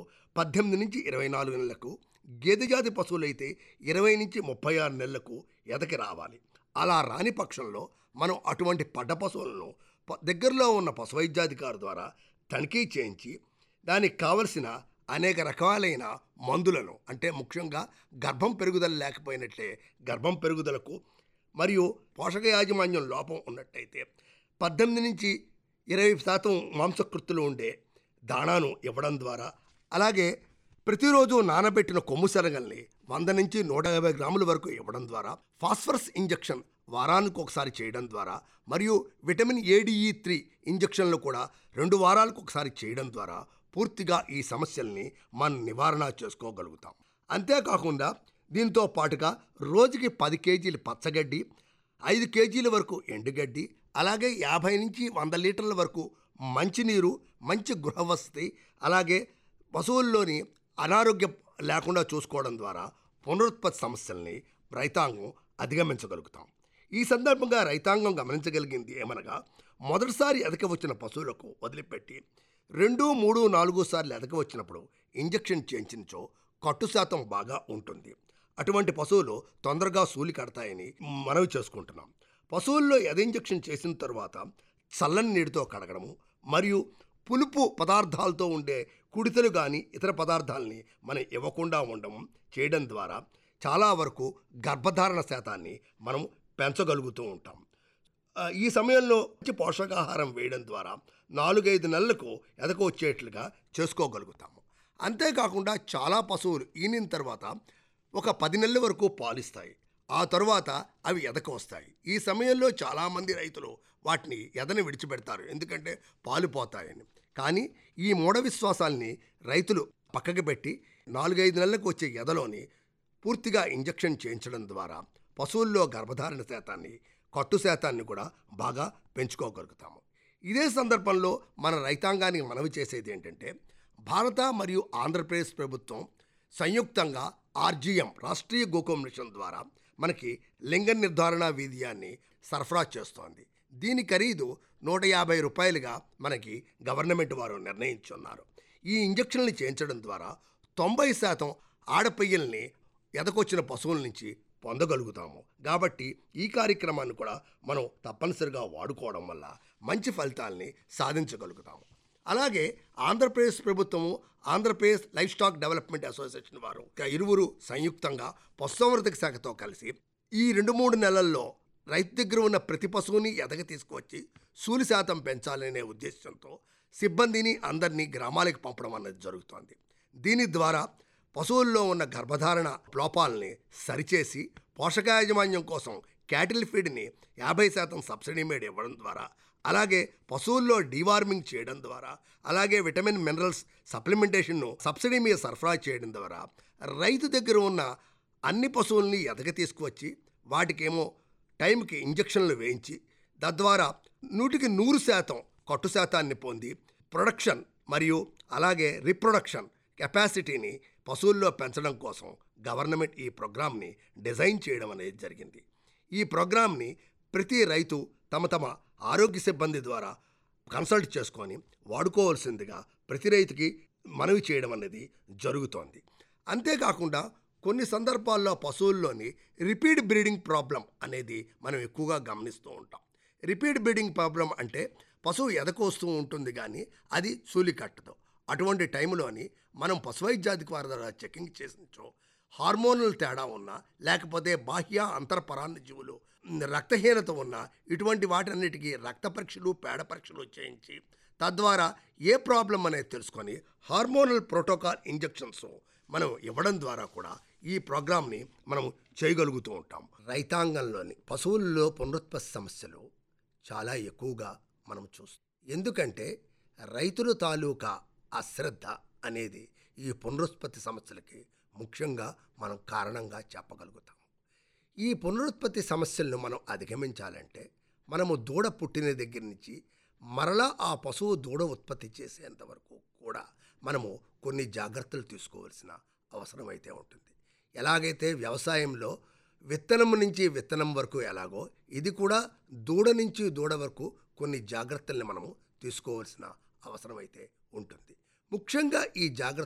పద్దెనిమిది నుంచి ఇరవై నాలుగు నెలలకు గేదె జాతి పశువులైతే ఇరవై నుంచి ముప్పై ఆరు నెలలకు ఎదకి రావాలి అలా రాని పక్షంలో మనం అటువంటి పడ్డ పశువులను ప- దగ్గరలో ఉన్న పశు వైద్యాధికారి ద్వారా తనిఖీ చేయించి దానికి కావలసిన అనేక రకాలైన మందులను అంటే ముఖ్యంగా గర్భం పెరుగుదల లేకపోయినట్లే గర్భం పెరుగుదలకు మరియు పోషక యాజమాన్యం లోపం ఉన్నట్టయితే పద్దెనిమిది నుంచి ఇరవై శాతం మాంసకృతులు ఉండే దాణాను ఇవ్వడం ద్వారా అలాగే ప్రతిరోజు నానబెట్టిన కొమ్ము శనగల్ని వంద నుంచి నూట యాభై గ్రాముల వరకు ఇవ్వడం ద్వారా ఫాస్ఫరస్ ఇంజెక్షన్ వారానికి ఒకసారి చేయడం ద్వారా మరియు విటమిన్ ఏడిఈ త్రీ ఇంజెక్షన్లు కూడా రెండు వారాలకు ఒకసారి చేయడం ద్వారా పూర్తిగా ఈ సమస్యల్ని మనం నివారణ చేసుకోగలుగుతాం అంతేకాకుండా దీంతో పాటుగా రోజుకి పది కేజీలు పచ్చగడ్డి ఐదు కేజీల వరకు ఎండుగడ్డి అలాగే యాభై నుంచి వంద లీటర్ల వరకు మంచినీరు మంచి గృహవసతి అలాగే పశువుల్లోని అనారోగ్యం లేకుండా చూసుకోవడం ద్వారా పునరుత్పత్తి సమస్యల్ని రైతాంగం అధిగమించగలుగుతాం ఈ సందర్భంగా రైతాంగం గమనించగలిగింది ఏమనగా మొదటిసారి ఎదక వచ్చిన పశువులకు వదిలిపెట్టి రెండు మూడు నాలుగు సార్లు ఎదక వచ్చినప్పుడు ఇంజెక్షన్ చేయించినచో కట్టు శాతం బాగా ఉంటుంది అటువంటి పశువులు తొందరగా సూలి కడతాయని మనవి చేసుకుంటున్నాం పశువుల్లో ఎద ఇంజెక్షన్ చేసిన తర్వాత చల్లని నీటితో కడగడము మరియు పులుపు పదార్థాలతో ఉండే కుడితలు కానీ ఇతర పదార్థాలని మనం ఇవ్వకుండా ఉండడం చేయడం ద్వారా చాలా వరకు గర్భధారణ శాతాన్ని మనం పెంచగలుగుతూ ఉంటాం ఆ, ఈ సమయంలో మంచి పోషకాహారం వేయడం ద్వారా నాలుగైదు నెలలకు ఎదక వచ్చేట్లుగా చేసుకోగలుగుతాము అంతేకాకుండా చాలా పశువులు ఈనిన తర్వాత ఒక పది నెలల వరకు పాలిస్తాయి ఆ తరువాత అవి ఎదక వస్తాయి ఈ సమయంలో చాలామంది రైతులు వాటిని ఎదని విడిచిపెడతారు ఎందుకంటే పాలు పోతాయని కానీ ఈ మూఢ విశ్వాసాల్ని రైతులు పక్కకి పెట్టి నాలుగైదు నెలలకు వచ్చే ఎదలోని పూర్తిగా ఇంజెక్షన్ చేయించడం ద్వారా పశువుల్లో గర్భధారణ శాతాన్ని కట్టు శాతాన్ని కూడా బాగా పెంచుకోగలుగుతాము ఇదే సందర్భంలో మన రైతాంగానికి మనవి చేసేది ఏంటంటే భారత మరియు ఆంధ్రప్రదేశ్ ప్రభుత్వం సంయుక్తంగా ఆర్జీఎం రాష్ట్రీయ గోకో మిషన్ ద్వారా మనకి లింగ నిర్ధారణ వీర్యాన్ని సరఫరా చేస్తోంది దీని ఖరీదు నూట యాభై రూపాయలుగా మనకి గవర్నమెంట్ వారు నిర్ణయించున్నారు ఈ ఇంజక్షన్లు చేయించడం ద్వారా తొంభై శాతం ఆడపియ్యల్ని ఎదకొచ్చిన పశువుల నుంచి పొందగలుగుతాము కాబట్టి ఈ కార్యక్రమాన్ని కూడా మనం తప్పనిసరిగా వాడుకోవడం వల్ల మంచి ఫలితాల్ని సాధించగలుగుతాము అలాగే ఆంధ్రప్రదేశ్ ప్రభుత్వము Andhra Pradesh livestock development association వారు ఇక ఇరువురు సంయుక్తంగా పశుసంవర్ధక శాఖతో కలిసి ఈ రెండు మూడు నెలల్లో రైతు దగ్గర ఉన్న ప్రతి పశువుని ఎదగ తీసుకువచ్చి సూలి శాతం పెంచాలనే ఉద్దేశంతో సిబ్బందిని అందరినీ గ్రామాలకు పంపడం అన్నది జరుగుతోంది దీని ద్వారా పశువుల్లో ఉన్న గర్భధారణ లోపాలని సరిచేసి పోషకాయాజమాన్యం కోసం క్యాటిల్ ఫీడ్ని యాభై శాతం సబ్సిడీ మీద ఇవ్వడం ద్వారా అలాగే పశువుల్లో డీవార్మింగ్ చేయడం ద్వారా అలాగే విటమిన్ మినరల్స్ సప్లిమెంటేషన్ను సబ్సిడీ మీద సరఫరా చేయడం ద్వారా రైతు దగ్గర ఉన్న అన్ని పశువుల్ని ఎదగ తీసుకువచ్చి వాటికేమో టైంకి ఇంజక్షన్లు వేయించి తద్వారా నూటికి నూరు శాతం కట్టు శాతాన్ని పొంది ప్రొడక్షన్ మరియు అలాగే రిప్రొడక్షన్ కెపాసిటీని పశువుల్లో పెంచడం కోసం గవర్నమెంట్ ఈ ప్రోగ్రామ్ని డిజైన్ చేయడం అనేది జరిగింది ఈ ప్రోగ్రామ్ని ప్రతి రైతు తమ తమ ఆరోగ్య సిబ్బంది ద్వారా కన్సల్ట్ చేసుకొని వాడుకోవాల్సిందిగా ప్రతి రైతుకి మనవి చేయడం అనేది జరుగుతోంది అంతేకాకుండా కొన్ని సందర్భాల్లో పశువుల్లోని రిపీట్ బ్రీడింగ్ ప్రాబ్లం అనేది మనం ఎక్కువగా గమనిస్తూ ఉంటాం రిపీట్ బ్రీడింగ్ ప్రాబ్లం అంటే పశువు ఎదకు వస్తూ ఉంటుంది కానీ అది సూలి కట్టదు అటువంటి టైంలోని మనం పశువైద్యాధిక వారి ద్వారా చెకింగ్ చేసించో హార్మోనల్ తేడా ఉన్నా లేకపోతే బాహ్య అంతర్పరాన్న జీవులు ఉమ్, రక్తహీనత ఉన్నా ఇటువంటి వాటన్నిటికీ రక్త పరీక్షలు పేడ పరీక్షలు చేయించి తద్వారా ఏ ప్రాబ్లం అనేది తెలుసుకొని హార్మోనల్ ప్రోటోకాల్ ఇంజెక్షన్స్ మనం ఇవ్వడం ద్వారా కూడా ఈ ప్రోగ్రామ్ని మనం చేయగలుగుతూ ఉంటాం రైతాంగంలోని పశువుల్లో పునరుత్పత్తి సమస్యలు చాలా ఎక్కువగా మనం చూస్తాం ఎందుకంటే రైతుల తాలూకా అశ్రద్ధ అనేది ఈ పునరుత్పత్తి సమస్యలకి ముఖ్యంగా మనం కారణంగా చెప్పగలుగుతాం ఈ పునరుత్పత్తి సమస్యలను మనం అధిగమించాలంటే మనము దూడ పుట్టిన దగ్గర నుంచి మరలా ఆ పశువు దూడ ఉత్పత్తి చేసేంత వరకు కూడా మనము కొన్ని జాగ్రత్తలు తీసుకోవాల్సిన అవసరం అయితే ఉంటుంది ఎలాగైతే వ్యవసాయంలో విత్తనం నుంచి విత్తనం వరకు ఎలాగో ఇది కూడా దూడ నుంచి దూడ వరకు కొన్ని జాగ్రత్తల్ని మనము తీసుకోవాల్సిన అవసరం అయితే ఉంటుంది ముఖ్యంగా ఈ జాగ్రత్త